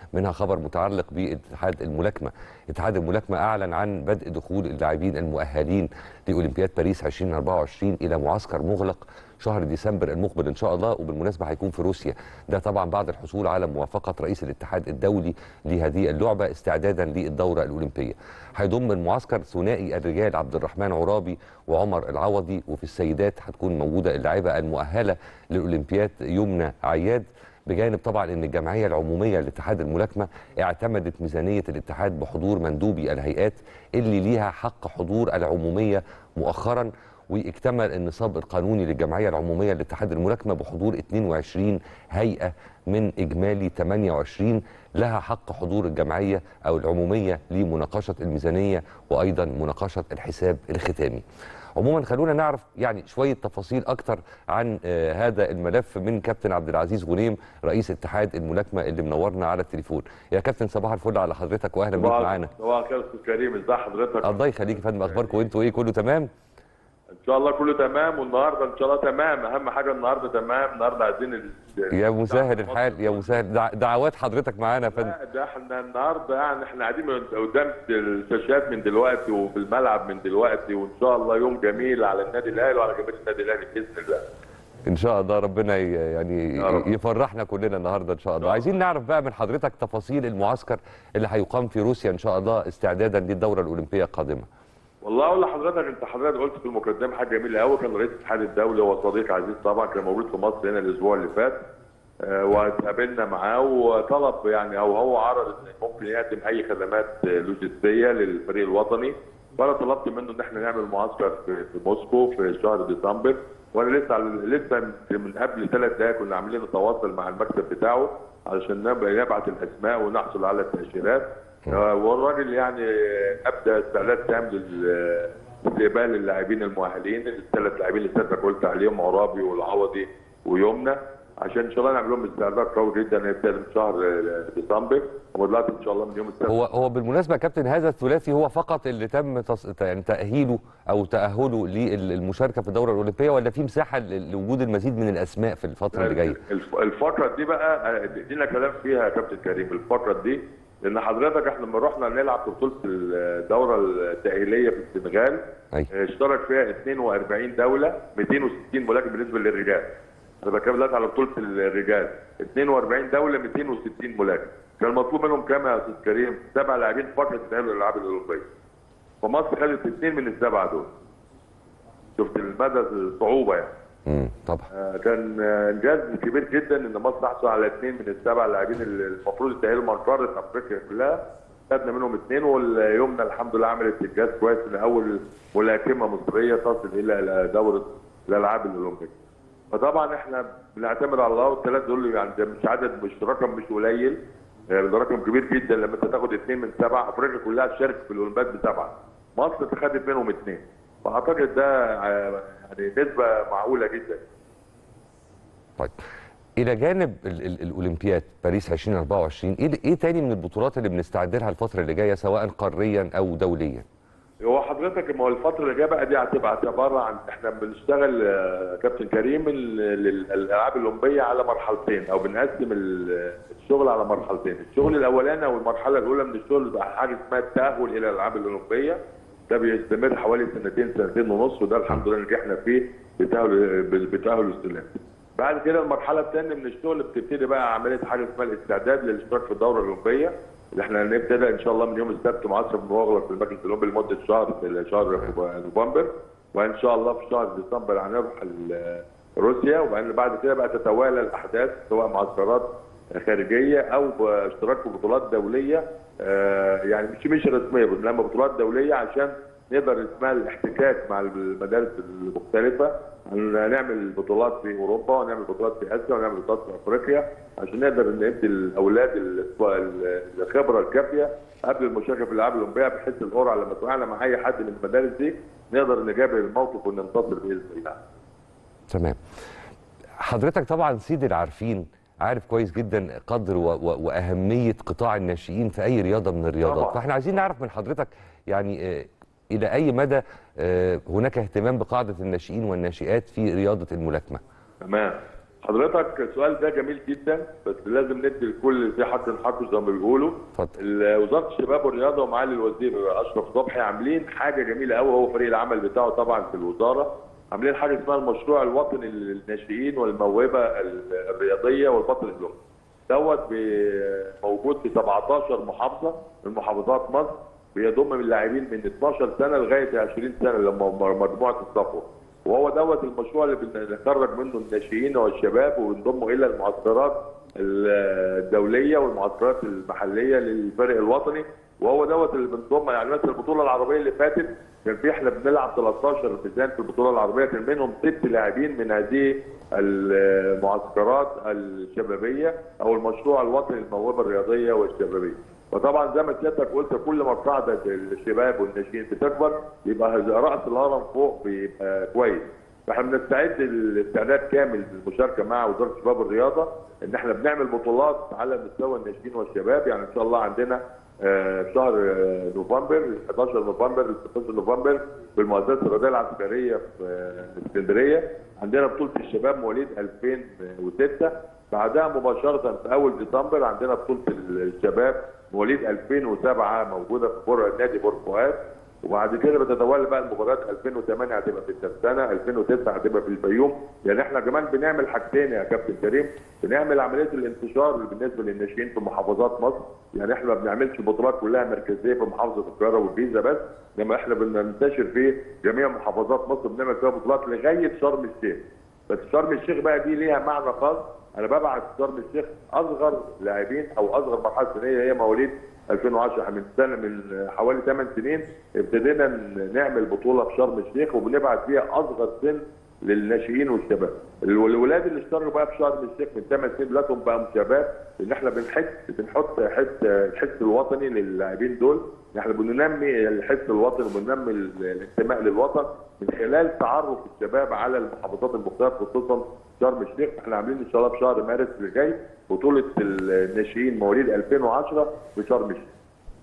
منها خبر متعلق باتحاد الملاكمه اتحاد الملاكمه اعلن عن بدء دخول اللاعبين المؤهلين لاولمبياد باريس 2024 الى معسكر مغلق شهر ديسمبر المقبل ان شاء الله وبالمناسبه هيكون في روسيا ده طبعا بعد الحصول على موافقه رئيس الاتحاد الدولي لهذه اللعبه استعدادا للدوره الاولمبيه هيضم المعسكر ثنائي الرجال عبد الرحمن عرابي وعمر العوضي وفي السيدات هتكون موجوده اللاعبه المؤهله للاولمبياد يمنى عياد بجانب طبعا ان الجمعيه العموميه لاتحاد الملاكمه اعتمدت ميزانيه الاتحاد بحضور مندوبي الهيئات اللي ليها حق حضور العموميه مؤخرا واكتمل النصاب القانوني للجمعيه العموميه لاتحاد الملاكمه بحضور 22 هيئه من اجمالي 28 لها حق حضور الجمعيه او العموميه لمناقشه الميزانيه وايضا مناقشه الحساب الختامي. عموما خلونا نعرف يعني شويه تفاصيل اكتر عن آه هذا الملف من كابتن عبد العزيز غنيم رئيس اتحاد الملاكمه اللي منورنا على التليفون يا كابتن صباح الفل على حضرتك واهلا بيك معانا صباح الخير يا استاذ كريم ازي حضرتك الله يخليك يا فندم اخباركم انتوا ايه كله تمام ان شاء الله كله تمام والنهارده ان شاء الله تمام اهم حاجه النهارده تمام النهارده عايزين ال... يا مسهل الحال يا مسهل دع... دعوات حضرتك معانا يا فندم لا، ده احنا النهارده يعني احنا قاعدين من قدام الشاشات من دلوقتي وفي الملعب من دلوقتي وان شاء الله يوم جميل على النادي الاهلي وعلى جماهير النادي الاهلي باذن الله ان شاء الله ربنا ي- يعني يا رب. يفرحنا كلنا النهارده ان شاء الله الله. عايزين نعرف بقى من حضرتك تفاصيل المعسكر اللي هيقام في روسيا ان شاء الله استعدادا للدوره الاولمبيه القادمه والله اقول لحضرتك انت حضرتك قلت في المقدمه حاجه جميله قوي كان رئيس الاتحاد الدولي هو صديق عزيز طبعا كان موجود في مصر هنا الاسبوع اللي فات آه، واتقابلنا معاه وطلب يعني او هو عرض ان ممكن يقدم اي خدمات آه، لوجستيه للفريق الوطني فانا طلبت منه ان احنا نعمل معسكر في في موسكو في شهر ديسمبر وانا لسه على- لسه من قبل ثلاث دقائق كنا عاملين نتواصل مع المكتب بتاعه علشان نبقى نبعت الاسماء ونحصل على التاشيرات آه، والراجل يعني ابدا استعداد تام لل- لاستقبال اللاعبين المؤهلين الثلاث لاعبين اللي سيادتك قلت عليهم عرابي والعوضي ويمنى عشان ان شاء الله نعمل لهم استعداد قوي جدا هيبدا من شهر آه، ديسمبر ودلوقتي ان شاء الله من يوم السبت هو هو بالمناسبه يا كابتن هذا الثلاثي هو فقط اللي تم تص... يعني تاهيله او تاهله للمشاركه في الدوره الاولمبيه ولا في مساحه ل- لوجود المزيد من الاسماء في الفتره اللي جايه الف- الفقره دي بقى آه، لينا كلام فيها يا كابتن كريم الفقره دي لان حضرتك احنا لما رحنا نلعب في بطوله الدوره التاهيليه في السنغال أي. آه، اشترك فيها 42 دوله 260 ملاكم بالنسبه للرجال انا بتكلم دلوقتي على بطوله الرجال 42 دوله 260 ملاكم كان مطلوب منهم كام يا استاذ كريم؟ سبع لاعبين فقط يتاهلوا للالعاب الاولمبيه فمصر خدت اثنين من السبعه دول شفت المدى الصعوبه يعني امم طبعا آه، كان آه، انجاز كبير جدا ان مصر تحصل على اثنين من السبع لاعبين اللي المفروض يتاهلوا من قاره افريقيا كلها خدنا منهم اثنين واليومنا الحمد لله عملت انجاز كويس ان اول ملاكمه مصريه تصل الى دوره الالعاب الاولمبيه. فطبعا احنا بنعتمد على الله والثلاث دول يعني ده مش عدد مش رقم مش قليل آه، ده رقم كبير جدا لما انت تاخد اثنين من سبعه افريقيا كلها تشارك في الاولمبياد بسبعه. مصر خدت منهم اثنين. فاعتقد ده آه، يعني نسبه معقوله جدا. طيب الى جانب ال ال الاولمبياد باريس 2024 ايه ايه تاني من البطولات اللي بنستعد لها الفتره اللي جايه سواء قاريا او دوليا هو حضرتك ما هو الفترة اللي جايه بقى دي هتبقى عبارة عن احنا بنشتغل آه، كابتن كريم ال- لل- الالعاب الاولمبية على مرحلتين او بنقسم ال- الشغل على مرحلتين، الشغل الاولاني او المرحلة الاولى من الشغل بقى حاجة اسمها التأهل الى الالعاب الاولمبية ده بيستمر حوالي سنتين سنتين ونص وده الحمد لله نجحنا فيه بتأهل بتأهل السلام. بعد كده المرحلة الثانية من الشغل بتبتدي بقى عملية حاجة اسمها الاستعداد للاشتراك في الدورة الأولمبية اللي احنا هنبتدي ان شاء الله من يوم السبت معسكر مغلق في المجلس الاولمبي لمده شهر في شهر نوفمبر وان شاء الله في شهر ديسمبر هنروح ال- روسيا وبعدين بعد كده بقى تتوالى الاحداث سواء معسكرات خارجيه او باشتراك في بطولات دوليه آه، يعني مش مش رسميه انما بطولات دوليه عشان نقدر اسمها الاحتكاك مع المدارس المختلفه هنعمل بطولات في اوروبا ونعمل بطولات في اسيا ونعمل بطولات في افريقيا عشان نقدر ندي الاولاد ال- ال- الخبره الكافيه قبل المشاركه في الالعاب الاولمبيه بحيث القرعه لما توقعنا مع اي حد من المدارس دي نقدر نجابه الموقف وننتصر باذن الله. تمام حضرتك طبعا سيد العارفين عارف كويس جدا قدر و و واهميه قطاع الناشئين في اي رياضه من الرياضات طبعا. فاحنا عايزين نعرف من حضرتك يعني آه، الى اي مدى آه، هناك اهتمام بقاعده الناشئين والناشئات في رياضه الملاكمه تمام حضرتك السؤال ده جميل جدا بس لازم ندي لكل في حد حقه زي ما بيقولوا اتفضل ال- وزاره الشباب والرياضه ومعالي الوزير اشرف صبحي عاملين حاجه جميله قوي هو فريق العمل بتاعه طبعا في الوزاره عاملين حاجه اسمها المشروع الوطني للناشئين والموهبه ال- الرياضيه والبطل اللغوي دوت بي- موجود في 17 محافظه من محافظات مصر بيضم اللاعبين من 12 سنه لغايه 20 سنه لما مجموعه الصفوه وهو دوت المشروع اللي بنخرج منه الناشئين والشباب وبنضمه الى المعسكرات الدوليه والمعسكرات المحليه للفريق الوطني وهو دوت اللي بنضم يعني مثلا البطوله العربيه اللي فاتت كان في احنا بنلعب 13 ميزان في البطوله العربيه كان منهم ست لاعبين من هذه المعسكرات الشبابيه او المشروع الوطني للموهبه الرياضيه والشبابيه. وطبعا زي ما سيادتك قلت كل ما قاعده الشباب والناشئين بتكبر يبقى راس الهرم فوق بيبقى كويس. فاحنا بنستعد الاستعداد كامل للمشاركه مع وزاره الشباب والرياضه ان احنا بنعمل بطولات على مستوى الناشئين والشباب يعني ان شاء الله عندنا آه، في شهر آه، نوفمبر 11 نوفمبر ل 16 نوفمبر بالمؤسسه الرياضيه العسكريه في آه، اسكندريه عندنا بطوله الشباب مواليد 2006 بعدها مباشره في اول ديسمبر عندنا بطوله الشباب مواليد 2007 موجوده في بر نادي بور فؤاد وبعد كده بتتولى بقى المباريات 2008 هتبقى في الترسانه 2009 هتبقى في الفيوم يعني احنا كمان بنعمل حاجتين يا كابتن كريم بنعمل عمليه الانتشار بالنسبه للناشئين في محافظات مصر يعني احنا ما بنعملش بطولات كلها مركزيه في محافظه القاهره والجيزه بس انما احنا بننتشر في جميع محافظات مصر بنعمل فيها بطولات لغايه شرم الشيخ بس شرم الشيخ بقى دي ليها معنى خاص انا ببعت شرم الشيخ اصغر لاعبين او اصغر مرحله سنيه هي مواليد 2010 من سنه من حوالي 8 سنين ابتدينا نعمل بطوله في شرم الشيخ وبنبعت فيها اصغر سن للناشئين والشباب الولاد اللي اشتركوا بقى في شرم الشيخ من 8 سنين دلوقتي بقوا شباب ان احنا بنحس بنحط حس الحس الوطني للاعبين دول ان احنا بننمي الحس الوطني وبننمي الانتماء للوطن من خلال تعرف الشباب على المحافظات المختلفه خصوصا شرم الشيخ احنا عاملين ان شاء الله في شهر مارس اللي جاي بطوله الناشئين مواليد 2010 في شرم الشيخ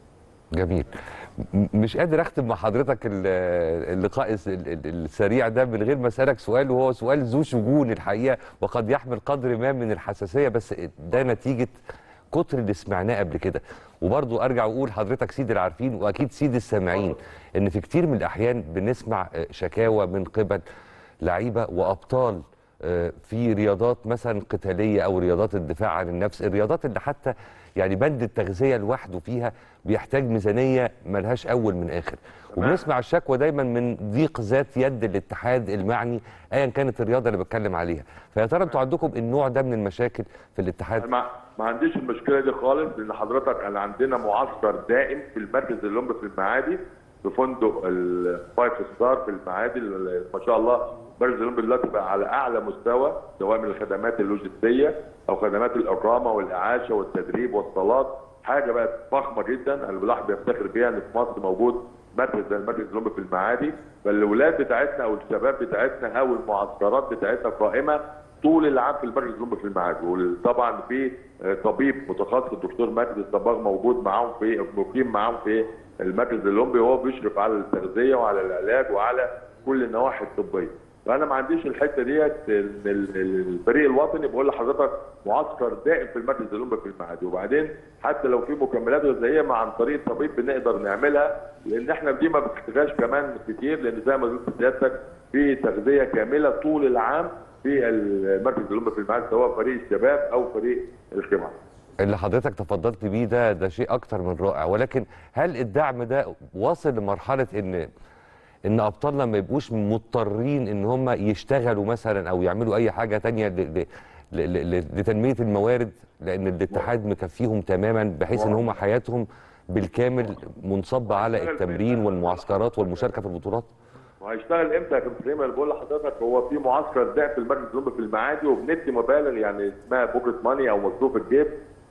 جميل م- مش قادر اختم مع حضرتك ال- اللقاء الس- ال- ال- السريع ده من غير ما اسالك سؤال وهو سؤال ذو شجون الحقيقه وقد يحمل قدر ما من الحساسيه بس ده نتيجه كتر اللي سمعناه قبل كده وبرضو ارجع واقول حضرتك سيد العارفين واكيد سيد السامعين ان في كتير من الاحيان بنسمع آه، شكاوى من قبل لعيبه وابطال آه، في رياضات مثلا قتاليه او رياضات الدفاع عن النفس الرياضات اللي حتى يعني بند التغذيه لوحده فيها بيحتاج ميزانيه ملهاش اول من اخر وبنسمع الشكوى دايما من ضيق ذات يد الاتحاد المعني ايا كانت الرياضه اللي بتكلم عليها فيا ترى انتوا عندكم النوع ده من المشاكل في الاتحاد ما, ما عنديش المشكله دي خالص لان حضرتك انا عندنا معسكر دائم في المركز الاولمبي في المعادي في فندق الفايف ستار في المعادي ال- ما شاء الله المركز الاولمبي دلوقتي بقى على اعلى مستوى سواء من الخدمات اللوجستيه او خدمات الاقامه والاعاشه والتدريب والصالات حاجه بقت فخمه جدا الواحد بيفتخر بيها ان في مصر موجود مركز زي المركز الاولمبي في المعادي فالاولاد بتاعتنا او الشباب بتاعتنا او المعسكرات بتاعتنا قائمه طول العام في المركز الاولمبي في المعادي وطبعا في آه، طبيب متخصص الدكتور ماجد الصباغ موجود معاهم في مقيم معاهم في المركز الاولمبي وهو بيشرف على التغذيه وعلى العلاج وعلى كل النواحي الطبيه فانا ما عنديش الحته ديت ال- ال- الفريق الوطني بقول لحضرتك معسكر دائم في المركز الاولمبي في المعادي وبعدين حتى لو في مكملات غذائيه مع عن طريق الطبيب بنقدر نعملها لان احنا دي ما بنحتاجهاش كمان كتير لان زي ما قلت سيادتك في تغذيه كامله طول العام في المركز الاولمبي في المعادي سواء فريق الشباب او فريق الخمع اللي حضرتك تفضلت بيه ده ده شيء اكتر من رائع ولكن هل الدعم ده واصل لمرحله ان ان ابطالنا ما يبقوش مضطرين ان هم يشتغلوا مثلا او يعملوا اي حاجه تانية ل- ل- ل- ل- لتنميه الموارد لان الاتحاد مكفيهم تماما بحيث ان هم حياتهم بالكامل منصبه على التمرين والمعسكرات والمشاركه في البطولات وهيشتغل امتى يا كابتن سليمان اللي بقول لحضرتك هو في معسكر دائم في المركز الاولمبي في المعادي وبندي مبالغ يعني اسمها بوكت ماني او مصروف الجيب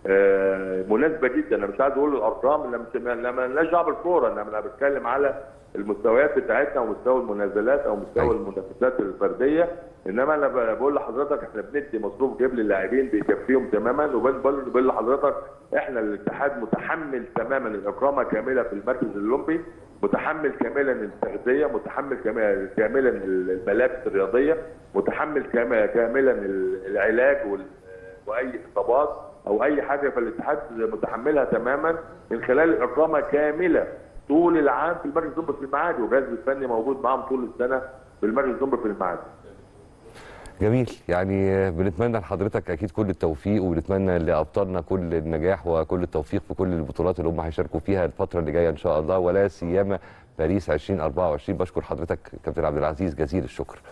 آه، مناسبه جدا انا مش عايز اقول الارقام لما مش لما لناش دعوه بالكوره انا انا بتكلم على المستويات بتاعتنا ومستوى المنازلات او مستوى أيوة. المنافسات الفرديه انما انا ب- بقول لحضرتك احنا بندي مصروف جيب للاعبين بيكفيهم تماما وبقول بقول لحضرتك احنا الاتحاد متحمل تماما الاقامه كامله في المركز الاولمبي متحمل كاملا التغذيه متحمل كاملا كاملا الملابس الرياضيه متحمل كما- كاملا العلاج وال- واي اصابات او اي حاجه فالاتحاد متحملها تماما من خلال اقامه كامله طول العام في المركز الزومبي في المعادي والجهاز الفني موجود معاهم طول السنه في المركز الزومبي في المعادي جميل يعني بنتمنى لحضرتك اكيد كل التوفيق وبنتمنى لابطالنا كل النجاح وكل التوفيق في كل البطولات اللي هم هيشاركوا فيها الفتره اللي جايه ان شاء الله ولا سيما باريس 2024 بشكر حضرتك كابتن عبد العزيز جزيل الشكر